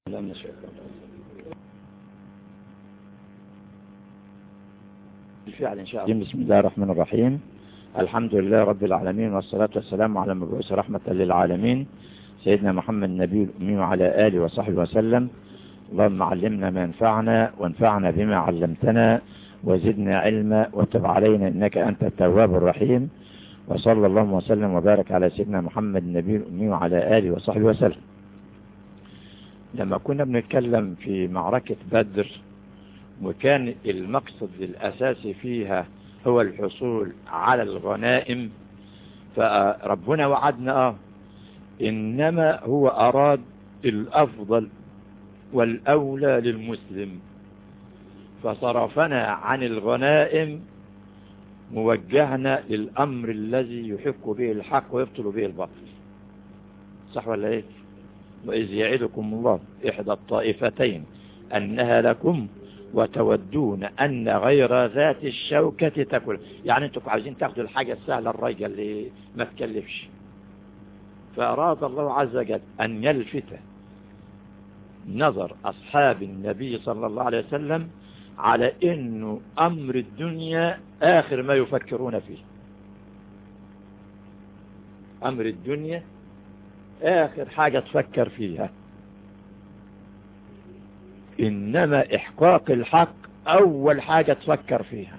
لم نشاء بالفعل إن شاء الله بسم الله الرحمن الرحيم الحمد لله رب العالمين والصلاة والسلام على مبعوث رحمة للعالمين سيدنا محمد النبي الأمي وعلى آله وصحبه وسلم اللهم علمنا ما ينفعنا وانفعنا بما علمتنا وزدنا علما وتب علينا إنك أنت التواب الرحيم وصلى الله وسلم وبارك على سيدنا محمد النبي الأمي وعلى آله وصحبه وسلم لما كنا بنتكلم في معركة بدر وكان المقصد الأساسي فيها هو الحصول على الغنائم فربنا وعدنا آه إنما هو أراد الأفضل والأولى للمسلم فصرفنا عن الغنائم موجهنا للأمر الذي يحق به الحق ويبطل به الباطل صح ولا ايه وإذ يعدكم الله إحدى الطائفتين أنها لكم وتودون أن غير ذات الشوكة تكل يعني انتم عايزين تاخدوا الحاجة السهلة الراجة اللي ما تكلفش فأراد الله عز وجل أن يلفت نظر أصحاب النبي صلى الله عليه وسلم على انه امر الدنيا اخر ما يفكرون فيه امر الدنيا اخر حاجة تفكر فيها انما احقاق الحق اول حاجة تفكر فيها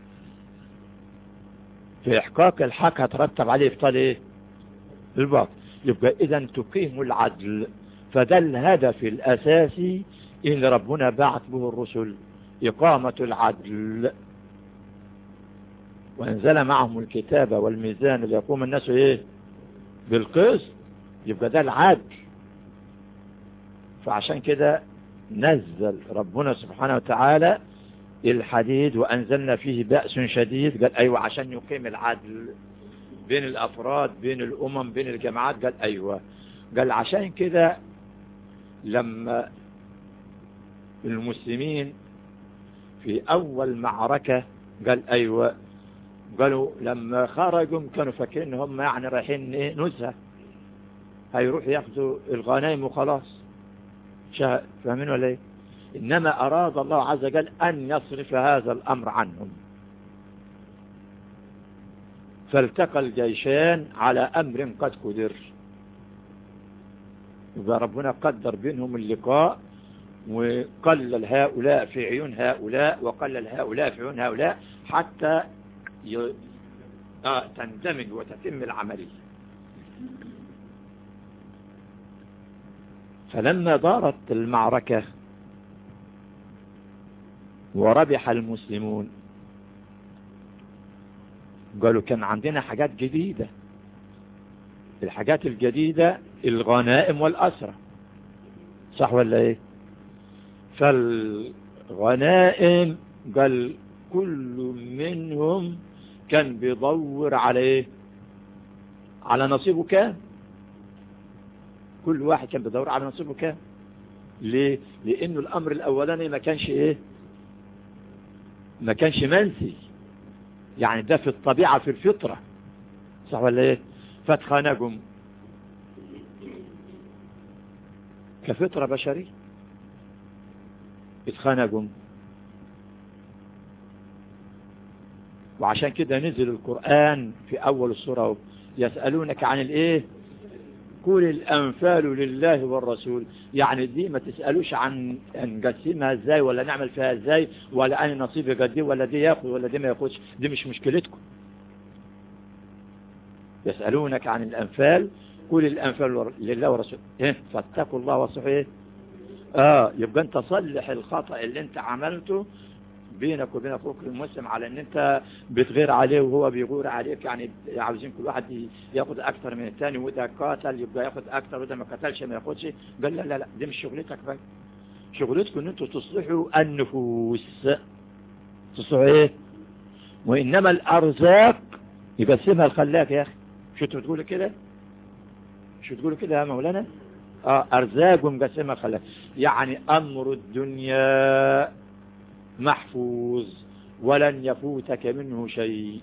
في احقاق الحق هترتب عليه افضل ايه الباطل يبقى اذا تقيم العدل فده الهدف الاساسي اللي ربنا بعث به الرسل إقامة العدل وانزل معهم الكتاب والميزان ليقوم الناس ايه بالقسط يبقى ده العدل فعشان كده نزل ربنا سبحانه وتعالى الحديد وأنزلنا فيه بأس شديد قال أيوة عشان يقيم العدل بين الأفراد بين الأمم بين الجماعات قال أيوة قال عشان كده لما المسلمين في أول معركة قال أيوة قالوا لما خرجوا كانوا فاكرين هم يعني رايحين ايه نزهة هيروح ياخذوا الغنائم وخلاص فاهمين ولا ايه إنما أراد الله عز وجل أن يصرف هذا الأمر عنهم فالتقى الجيشان على أمر قد قدر يبقى ربنا قدر بينهم اللقاء وقلل هؤلاء في عيون هؤلاء وقلل هؤلاء في عيون هؤلاء حتى ي... آه تندمج وتتم العملية فلما دارت المعركة وربح المسلمون قالوا كان عندنا حاجات جديدة الحاجات الجديدة الغنائم والأسرة صح ولا ايه فالغنائم قال كل منهم كان بيدور على ايه على نصيبه كام كل واحد كان بيدور على نصيبه كام ليه لانه الامر الاولاني ما كانش ايه ما كانش منسي يعني ده في الطبيعة في الفطرة صح ولا ايه فاتخانقهم كفطرة بشرية اتخانقوا وعشان كده نزل القرآن في أول السورة يسألونك عن الإيه كل الأنفال لله والرسول يعني دي ما تسألوش عن نقسمها ازاي ولا نعمل فيها ازاي ولا أنا نصيبي قد دي ولا دي ياخد ولا دي ما ياخدش دي مش مشكلتكم يسألونك عن الأنفال كل الأنفال لله والرسول إيه فاتقوا الله وصحيه اه يبقى انت صلح الخطأ اللي انت عملته بينك وبين اخوك المسلم على ان انت بتغير عليه وهو بيغور عليك يعني عاوزين كل واحد ياخد اكتر من الثاني وده قاتل يبقى ياخد اكتر وده ما قتلش ما ياخدش قال لا لا لا دي مش شغلتك بقى شغلتكم ان انتوا تصلحوا النفوس تصلحوا ايه وانما الارزاق يقسمها الخلاق يا اخي شو انتوا بتقولوا كده شو تقولوا كده يا مولانا آه أرزاق مقسمة خلاف يعني أمر الدنيا محفوظ ولن يفوتك منه شيء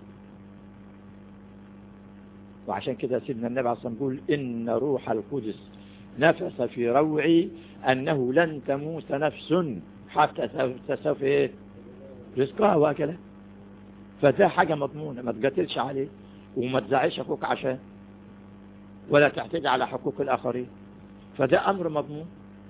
وعشان كده سيدنا النبي عليه الصلاة والسلام يقول إن روح القدس نفس في روعي أنه لن تموت نفس حتى تسوف إيه رزقها وأكلها فده حاجة مضمونة ما تقتلش عليه وما تزعيش أخوك عشان ولا تعتدي على حقوق الآخرين فده أمر مضمون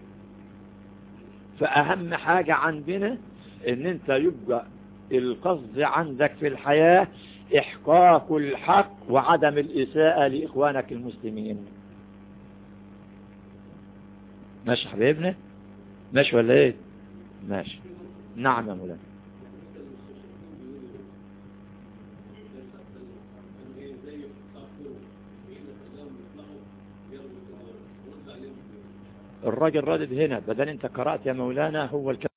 فأهم حاجة عندنا ان انت يبقى القصد عندك في الحياة احقاق الحق وعدم الاساءة لاخوانك المسلمين ماشي حبيبنا ماشي ولا ايه ماشي نعم يا مولانا الراجل رادد هنا بدل انت قرأت يا مولانا هو الكلام